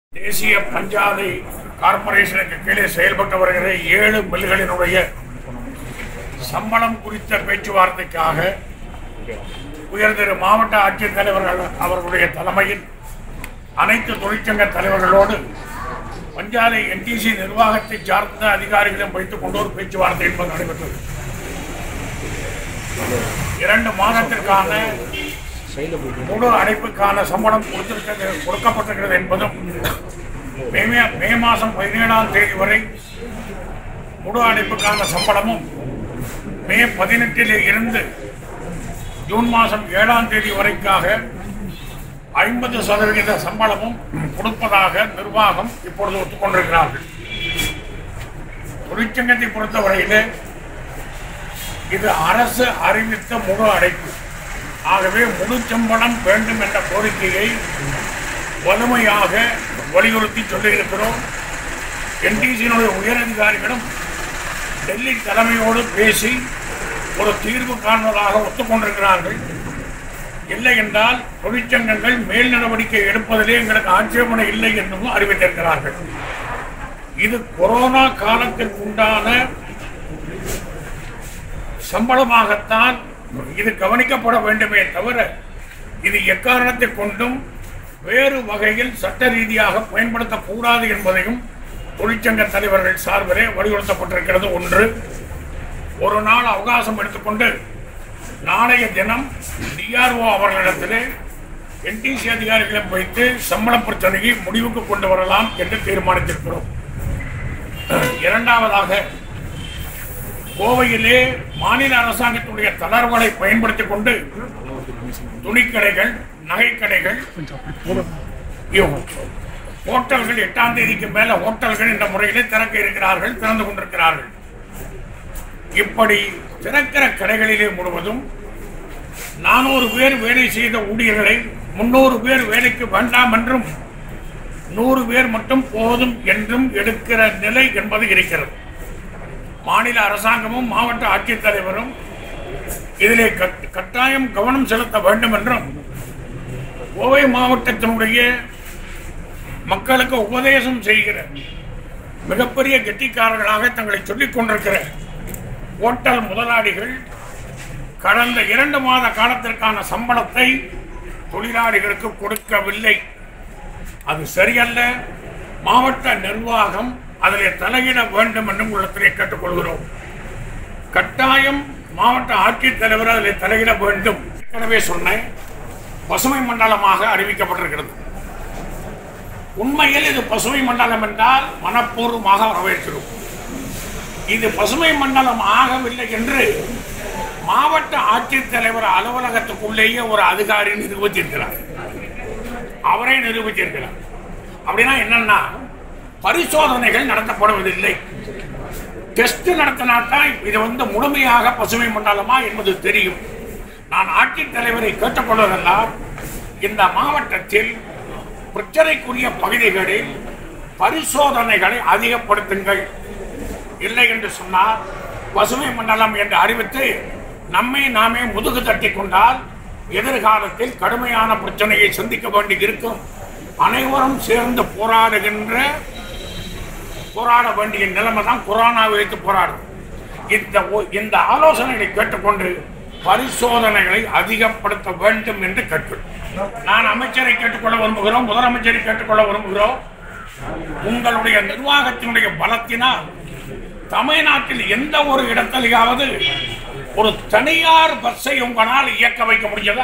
தேசிய பஞ்சாலை கார்ப்பரேஷனுக்கு கீழே செயல்பட்டு வருகிற ஏழு மில்களினுடைய சம்பளம் குறித்த பேச்சுவார்த்தைக்காக உயர்திரு மாவட்ட ஆட்சித்தலைவர்கள் அவர்களுடைய தலைமையில் அனைத்து தொழிற்சங்க தலைவர்களோடு பஞ்சாலை என்டிசி நிர்வாகத்தை சார்ந்த அதிகாரிகளும் வைத்துக் கொண்டு ஒரு பேச்சுவார்த்தை என்பது நடைபெற்றது இரண்டு மாதத்திற்கான முழு அடைப்புக்கான சம்பளம் கொடுத்திருக்கிறது கொடுக்கப்பட்டிருக்கிறது என்பதும் மே மே- மே மாதம் பதினேழாம் தேதி வரை முழு அடைப்புக்கான சம்பளமும் மே பதினெட்டில் இருந்து ஜூன் மாதம் ஏழாம் தேதி வரைக்காக ஐம்பது சதவிகித சம்பளமும் கொடுப்பதாக நிர்வாகம் இப்பொழுது ஒத்துக்கொண்டிருக்கிறார்கள் தொழிற்சங்கத்தை பொறுத்தவரையிலே இது அரசு அறிவித்த முழு அடைப்பு ஆகவே முழு சம்பளம் வேண்டும் என்ற கோரிக்கையை வலிமையாக வலியுறுத்தி சொல்லியிருக்கிறோம் என்டிசியினுடைய உயரதிகாரிகளும் டெல்லி தலைமையோடு பேசி ஒரு தீர்வு காண்பதாக ஒத்துக்கொண்டிருக்கிறார்கள் இல்லை என்றால் தொழிற்சங்கங்கள் மேல் நடவடிக்கை எடுப்பதிலே எங்களுக்கு ஆட்சேபனை இல்லை என்றும் அறிவித்திருக்கிறார்கள் இது கொரோனா காலத்திற்கு உண்டான சம்பளமாகத்தான் இது கவனிக்கப்பட வேண்டுமே தவிர இது எக்காரணத்தை கொண்டும் வேறு வகையில் சட்ட ரீதியாக பயன்படுத்தக்கூடாது என்பதையும் தொழிற்சங்க தலைவர்கள் சார்பிலே வலியுறுத்தப்பட்டிருக்கிறது ஒன்று ஒரு நாள் அவகாசம் எடுத்துக்கொண்டு நாளைய தினம் டிஆர்ஓ அவர்களிடத்திலே என்டிசி அதிகாரிகளிடம் வைத்து சம்பள பிரச்சனையை முடிவுக்கு கொண்டு வரலாம் என்று தீர்மானித்திருக்கிறோம் இரண்டாவதாக கோவையிலே மாநில அரசாங்கத்துடைய தளர்வுகளை பயன்படுத்திக் கொண்டு துணிக்கடைகள் நகைக்கடைகள் இவ்- ஹோட்டல்கள் எட்டாம் தேதிக்கு மேல ஹோட்டல்கள் என்ற முறையிலே திறக்க இருக்கிறார்கள் திறந்து கொண்டிருக்கிறார்கள் இப்படி திறக்கிற கடைகளிலே முழுவதும் நானூறு பேர் வேலை செய்த ஊழியர்களை முன்னூறு பேர் வேலைக்கு வேண்டாம் என்றும் நூறு பேர் மட்டும் போதும் என்றும் எடுக்கிற நிலை என்பது இருக்கிறது மாநில அரசாங்கமும் மாவட்ட ஆட்சித்தலைவரும் இதிலே கட்- கட்டாயம் கவனம் செலுத்த வேண்டும் என்றும் கோவை மாவட்டத்தினுடைய மக்களுக்கு உபதேசம் செய்கிற மிகப்பெரிய கெட்டிக்காரர்களாக தங்களை சொல்லிக் கொண்டிருக்கிற ஓட்டல் முதலாளிகள் கடந்த இரண்டு மாத காலத்திற்கான சம்பளத்தை தொழிலாளிகளுக்கு கொடுக்கவில்லை அது சரியல்ல மாவட்ட நிர்வாகம் அதில் தலையிட வேண்டும் என்றும் உள்ளத்திலே கேட்டுக்கொள்கிறோம் கட்டாயம் மாவட்ட ஆட்சித்தலைவர் அதில் தலையிட வேண்டும் ஏற்கனவே சொன்னேன் பசுமை மண்டலமாக அறிவிக்கப்பட்டிருக்கிறது உண்மையில் இது பசுமை மண்டலம் என்றால் மனப்பூர்வமாக வரவேற்கிறோம் இது பசுமை மண்டலம் ஆகவில்லை என்று மாவட்ட ஆட்சித்தலைவர் அலுவலகத்துக்குள்ளேயே ஒரு அதிகாரி நிரூபித்திருக்கிறார் அவரே நிரூபித்திருக்கிறார் அப்படின்னா என்னன்னா பரிசோதனைகள் நடத்தப்படுவதில்லை டெஸ்ட் நடத்தினால்தான் இது வந்து முழுமையாக பசுமை மண்டலமா என்பது தெரியும் நான் ஆட்சித்தலைவரை கேட்டுக்கொள்வதெல்லாம் இந்த மாவட்டத்தில் பிரச்சனைக்குரிய பகுதிகளில் பரிசோதனைகளை அதிகப்படுத்துங்கள் இல்லை என்று சொன்னால் பசுமை மண்டலம் என்று அறிவித்து நம்மை நாமே முதுகு தட்டி கொண்டால் எதிர்காலத்தில் கடுமையான பிரச்சனையை சந்திக்க வேண்டி இருக்கும் அனைவரும் சேர்ந்து போராடுகின்ற போராட வேண்டிய நிலைமை தான் கொரோனாவை வைத்து போராடும் இந்த ஒ- இந்த ஆலோசனைகளை கேட்டுக்கொண்டு பரிசோதனைகளை அதிகப்படுத்த வேண்டும் என்று கேட்கிறோம் நான் அமைச்சரை கேட்டுக்கொள்ள விரும்புகிறோம் முதலமைச்சரை கேட்டுக்கொள்ள விரும்புகிறோம் உங்களுடைய நிர்வாகத்தினுடைய பலத்தினால் தமிழ்நாட்டில் எந்த ஒரு இடத்திலேயாவது ஒரு தனியார் பஸ்ஸை உங்களால் இயக்க வைக்க முடிஞ்சதா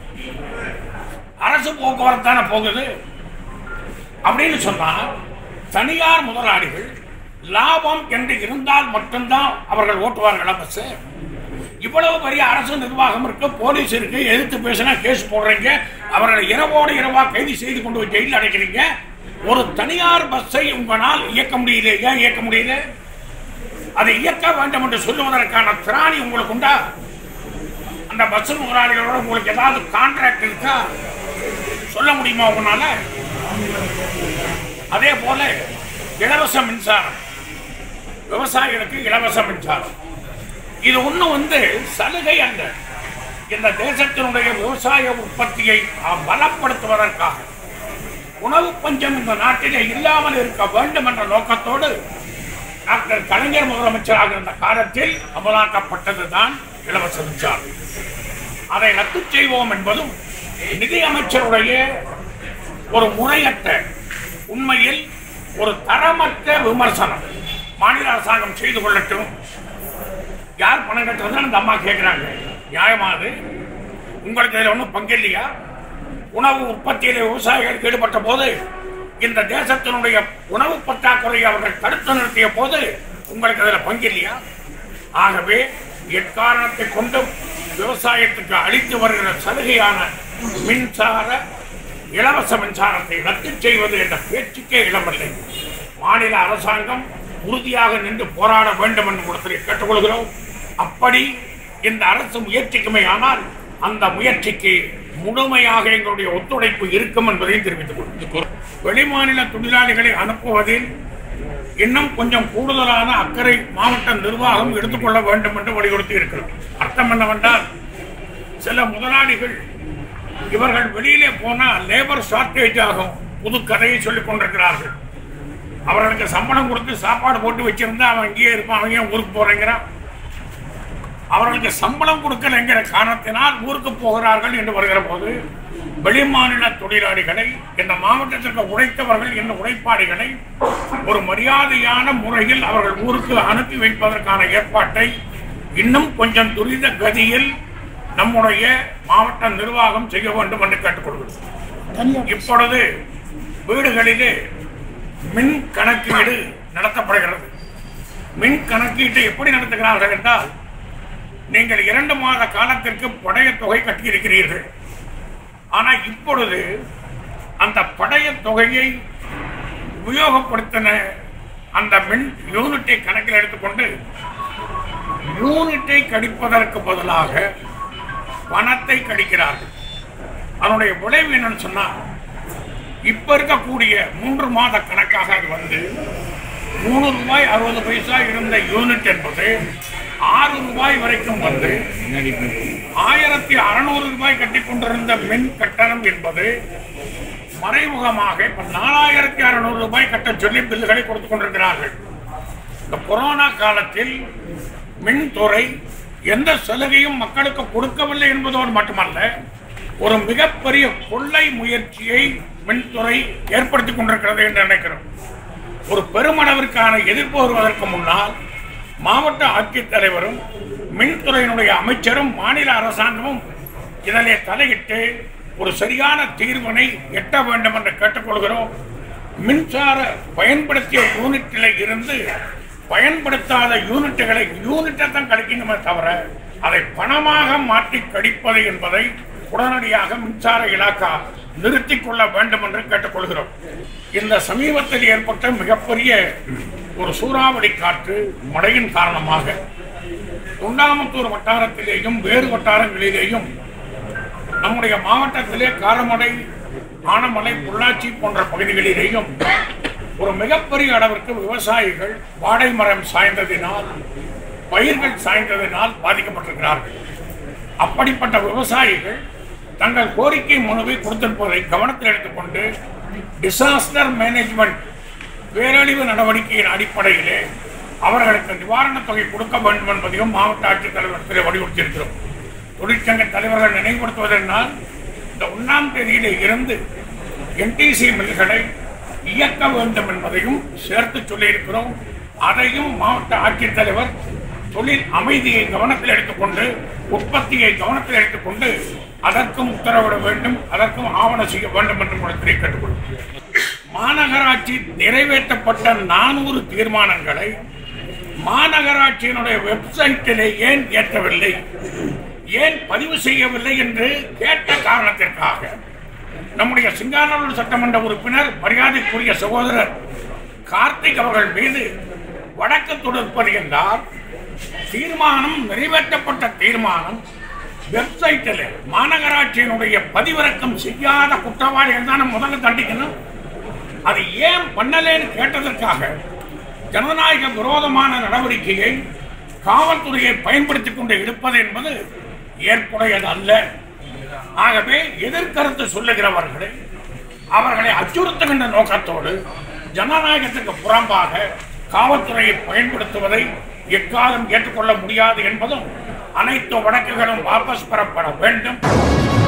அரசு போக்குவரத்து தானே போகுது அப்படின்னு சொன்னா தனியார் முதலாளிகள் லாபம் என்று இருந்தால் மட்டும்தான் அவர்கள் ஓட்டுவார்களா பஸ் இவ்வளவு பெரிய அரசு நிர்வாகம் இருக்கு போலீஸ் இருக்கு எதிர்த்து பேசினா கேஸ் போடுறீங்க அவர்களை இரவோடு இரவா கைது செய்து கொண்டு போய் ஜெயிலில் அடைக்கிறீங்க ஒரு தனியார் பஸ்ஸை உங்களால் இயக்க முடியல ஏன் இயக்க முடியல அதை இயக்க வேண்டும் என்று சொல்லுவதற்கான திராணி உங்களுக்கு உண்டா அந்த பஸ் முதலாளிகளோட உங்களுக்கு ஏதாவது கான்ட்ராக்ட் இருக்கா சொல்ல முடியுமா உங்களால அதே போல இலவச மின்சாரம் விவசாயிகளுக்கு இலவச மின்சாரம் இது ஒண்ணு வந்து சலுகை அல்ல இந்த தேசத்தினுடைய விவசாய உற்பத்தியை அஹ், பலப்படுத்துவதற்காக உணவு பஞ்சம் இந்த நாட்டிலே இல்லாமல் இருக்க வேண்டும் என்ற நோக்கத்தோடு டாக்டர் கலைஞர் முதலமைச்சராக இருந்த காலத்தில் அமலாக்கப்பட்டதுதான் இலவச மின்சாரம் அதை ரத்து செய்வோம் என்பதும் நிதி அமைச்சருடைய ஒரு முறையற்ற உண்மையில் ஒரு தரமற்ற விமர்சனம் மாநில அரசாங்கம் செய்து கொள்ளட்டும் யார் பணம் கட்டுறது அந்த அம்மா கேட்கிறாங்க நியாயமா அது உங்களுக்கு இதில் ஒன்றும் பங்கு இல்லையா உணவு உற்பத்தியில் விவசாயிகளுக்கு ஈடுபட்ட போது இந்த தேசத்தினுடைய உணவு பற்றாக்குறையை அவர்கள் தடுத்து நிறுத்திய போது உங்களுக்கு அதில் பங்கு இல்லையா ஆகவே எக்காரணத்தை கொண்டும் விவசாயத்துக்கு அளித்து வருகிற சலுகையான மின்சார இலவச மின்சாரத்தை ரத்து செய்வது என்ற பேச்சுக்கே இடமில்லை மாநில அரசாங்கம் உறுதியாக நின்று போராட வேண்டும் என்று இடத்திலே கேட்டுக்கொள்கிறோம் அப்படி இந்த அரசு முயற்சிக்குமே ஆனால் அந்த முயற்சிக்கு முழுமையாக எங்களுடைய ஒத்துழைப்பு இருக்கும் என்பதையும் தெரிவித்துக் கொள்கிறோம் வெளிமாநில தொழிலாளிகளை அனுப்புவதில் இன்னும் கொஞ்சம் கூடுதலான அக்கறை மாவட்ட நிர்வாகம் எடுத்துக்கொள்ள வேண்டும் என்று வலியுறுத்தி இருக்கிறோம் அர்த்தம் என்னவென்றால் சில முதலாளிகள் இவர்கள் வெளியிலே போனால் லேபர் ஷார்டேஜ் ஆகும் புது கதையை சொல்லிக் கொண்டிருக்கிறார்கள் அவர்களுக்கு சம்பளம் கொடுத்து சாப்பாடு போட்டு வச்சிருந்தா அவன் இங்கேயே இருப்பான் அவன் ஏன் ஊருக்கு போறேங்கிறான் அவர்களுக்கு சம்பளம் கொடுக்கலைங்கிற காரணத்தினால் ஊருக்கு போகிறார்கள் என்று வருகிற போது வெளிமாநில தொழிலாளிகளை இந்த மாவட்டத்திற்கு உழைத்தவர்கள் இந்த உழைப்பாளிகளை ஒரு மரியாதையான முறையில் அவர்கள் ஊருக்கு அனுப்பி வைப்பதற்கான ஏற்பாட்டை இன்னும் கொஞ்சம் துரித கதியில் நம்முடைய மாவட்ட நிர்வாகம் செய்ய வேண்டும் என்று கேட்டுக்கொள்கிறோம் இப்பொழுது வீடுகளிலே மின் கணக்கீடு நடத்தப்படுகிறது மின் கணக்கீட்டை எப்படி நடத்துகிறார்கள் என்றால் நீங்கள் இரண்டு மாத காலத்திற்கு படைய தொகை கட்டியிருக்கிறீர்கள் ஆனால் இப்பொழுது அந்த படைய தொகையை உபயோகப்படுத்தின அந்த மின் யூனிட்டை கணக்கில் எடுத்துக்கொண்டு யூனிட்டை கடிப்பதற்கு பதிலாக பணத்தை கடிக்கிறார்கள் அதனுடைய விளைவு என்னன்னு சொன்னா இப்ப இருக்கக்கூடிய மூன்று மாத கணக்காக அது வந்து மூணு ரூபாய் அறுபது பைசா இருந்த யூனிட் என்பது ஆறு ரூபாய் வரைக்கும் வந்து ஆயிரத்தி அறுநூறு ரூபாய் கட்டி கொண்டிருந்த மின் கட்டணம் என்பது மறைமுகமாக இப்ப நாலாயிரத்தி அறுநூறு ரூபாய் கட்ட சொல்லி பில்லுகளை கொடுத்துக் கொண்டிருக்கிறார்கள் இந்த கொரோனா காலத்தில் மின்துறை எந்த சலுகையும் மக்களுக்கு கொடுக்கவில்லை என்பதோடு மட்டுமல்ல ஒரு மிகப்பெரிய கொள்ளை முயற்சியை மின்துறை ஏற்படுத்திக் கொண்டிருக்கிறது என்று நினைக்கிறோம் ஒரு பெருமளவிற்கான எதிர்ப்பு வருவதற்கு முன்னால் மாவட்ட ஆட்சித்தலைவரும் மின்துறையினுடைய அமைச்சரும் மாநில அரசாங்கமும் இதிலே தலையிட்டு ஒரு சரியான தீர்வினை எட்ட வேண்டும் என்று கேட்டுக்கொள்கிறோம் மின்சார பயன்படுத்திய யூனிட்டில் இருந்து பயன்படுத்தாத யூனிட்டுகளை யூனிட்டை தான் கழிக்கணுமே தவிர அதை பணமாக மாற்றி கழிப்பது என்பதை உடனடியாக மின்சார இலாக்கா நிறுத்திக் கொள்ள வேண்டும் என்று கேட்டுக்கொள்கிறோம் இந்த சமீபத்தில் ஏற்பட்ட மிகப்பெரிய ஒரு சூறாவளி காற்று மழையின் காரணமாக தொண்டாமுத்தூர் வட்டாரத்திலேயும் வேறு வட்டாரங்களிலேயும் நம்முடைய மாவட்டத்திலே காரமடை ஆனமலை பொள்ளாச்சி போன்ற பகுதிகளிலேயும் ஒரு மிகப்பெரிய அளவிற்கு விவசாயிகள் வாடை மரம் சாய்ந்ததினால் பயிர்கள் சாய்ந்ததினால் பாதிக்கப்பட்டிருக்கிறார்கள் அப்படிப்பட்ட விவசாயிகள் தங்கள் கோரிக்கை மனுவை கொடுத்திருப்பதை கவனத்தில் எடுத்துக்கொண்டு டிசாஸ்டர் மேனேஜ்மெண்ட் பேரழிவு நடவடிக்கையின் அடிப்படையிலே அவர்களுக்கு நிவாரணத் தொகை கொடுக்க வேண்டும் என்பதையும் மாவட்ட ஆட்சித்தலைவரத்தில் வலியுறுத்தியிருக்கிறோம் தொழிற்சங்க தலைவர்கள் நினைவுபடுத்துவதென்றால் இந்த ஒன்றாம் தேதியிலே இருந்து என்டிசி மில்களை இயக்க வேண்டும் என்பதையும் சேர்த்து சொல்லியிருக்கிறோம் அதையும் மாவட்ட ஆட்சித்தலைவர் தொழில் அமைதியை கவனத்தில் எடுத்துக்கொண்டு உற்பத்தியை கவனத்தில் எடுத்துக்கொண்டு அதற்கும் உத்தரவிட வேண்டும் அதற்கும் ஆவணம் செய்ய வேண்டும் என்று இடத்திலே கேட்டுக்கொள்கிறேன் மாநகராட்சி நிறைவேற்றப்பட்ட நானூறு தீர்மானங்களை மாநகராட்சியினுடைய வெப்சைட்டிலே ஏன் ஏற்றவில்லை ஏன் பதிவு செய்யவில்லை என்று கேட்ட காரணத்திற்காக நம்முடைய சிங்கானூர் சட்டமன்ற உறுப்பினர் மரியாதைக்குரிய சகோதரர் கார்த்திக் அவர்கள் மீது வழக்கு தொடுப்பது என்றால் தீர்மானம் நிறைவேற்றப்பட்ட தீர்மானம் வெப்சைட்டில் மாநகராட்சியினுடைய பதிவிறக்கம் செய்யாத குற்றவாளிகள் தான் முதல்ல தண்டிக்கணும் அது ஏன் பண்ணலேன்னு கேட்டதற்காக ஜனநாயக விரோதமான நடவடிக்கையை காவல்துறையை பயன்படுத்திக் கொண்டு எடுப்பது என்பது ஏற்புடையது அல்ல ஆகவே எதிர்கருத்து சொல்லுகிறவர்களை அவர்களை அச்சுறுத்துகின்ற நோக்கத்தோடு ஜனநாயகத்துக்கு புறம்பாக காவல்துறையை பயன்படுத்துவதை எக்காலம் ஏற்றுக்கொள்ள முடியாது என்பதும் அனைத்து வழக்குகளும் வாபஸ் பெறப்பட வேண்டும்